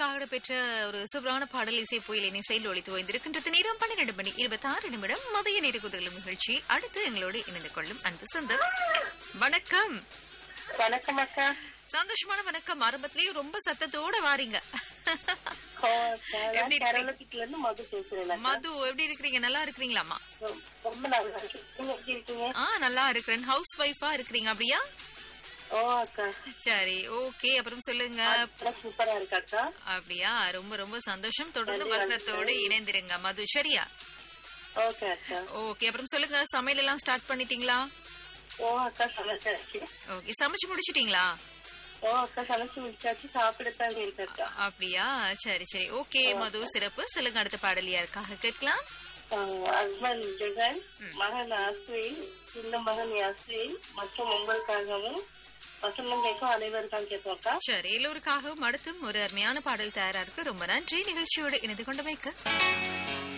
உங்களுக்காக பெற்ற ஒரு சூப்பரான பாடல் இசை புயல் என்னை செயல் ஒழித்து வைத்திருக்கின்றது நேரம் பன்னிரண்டு மணி இருபத்தி ஆறு நிமிடம் மதிய நெருக்குதலும் நிகழ்ச்சி அடுத்து எங்களோடு இணைந்து கொள்ளும் அன்பு சொந்தம் வணக்கம் வணக்கம் அக்கா சந்தோஷமான வணக்கம் ஆரம்பத்திலேயே ரொம்ப சத்தத்தோட வாரீங்க ஓ, அக்கா. நான் எப்படி இருக்கீங்க? கேரளத்துக்குல இருந்து மது பேசுறேன் அக்கா. மது எப்படி இருக்கிறீங்க நல்லா இருக்கிறீங்களாமா ரொ- ரொம்ப நல்லா இருக்கேன் நீங்க எப்படி இருக்கீங்க ஆ நல்லா இருக்கிறேன் ஹவுஸ் ஒய்ஃபா இருக்கிறீங்க அப்படியா ஓ அக்கா சரி ஓகே அப்புறம் சொல்லுங்க அதெல்லாம் சூப்பரா இருக்கு அக்கா அப்படியா ரொம்ப ரொம்ப சந்தோஷம் தொடர்ந்து நன்றி, வருத்தத்தோடு இணைந்திருங்க மது சரியா ஓகே அக்கா ஓகே அப்புறம் சொல்லுங்க சமையல் எல்லாம் ஸ்டார்ட் பண்ணிட்டீங்களா ஓ அக்கா சமைச்சாச்சு ஓகே சமைச்சு முடிச்சிட்டீங்களா ஓ அக்கா சமைச்சு முடிச்சாச்சு சாப்பிடத்தான் இருக்கு அக்கா அப்படியா சரி சரி ஓகே மது சிறப்பு சொல்லுங்க அடுத்த பாடல் யாருக்காக கேட்கலாம் ஹஸ்பண்ட் ஜெகன் மகன் அஸ்வின் சின்ன மகன் யாஸ்வின் மற்றும் உங்களுக்காகவும் வசந்தம் கேட்கும் அனைவருக்காக கேட்போம் அக்கா சரி எல்லோருக்காகவும் அடுத்தும் ஒரு அருமையான பாடல் தயாரா இருக்கு ரொம்ப நன்றி நிகழ்ச்சியோடு இணைந்து கொண்டமைக்கு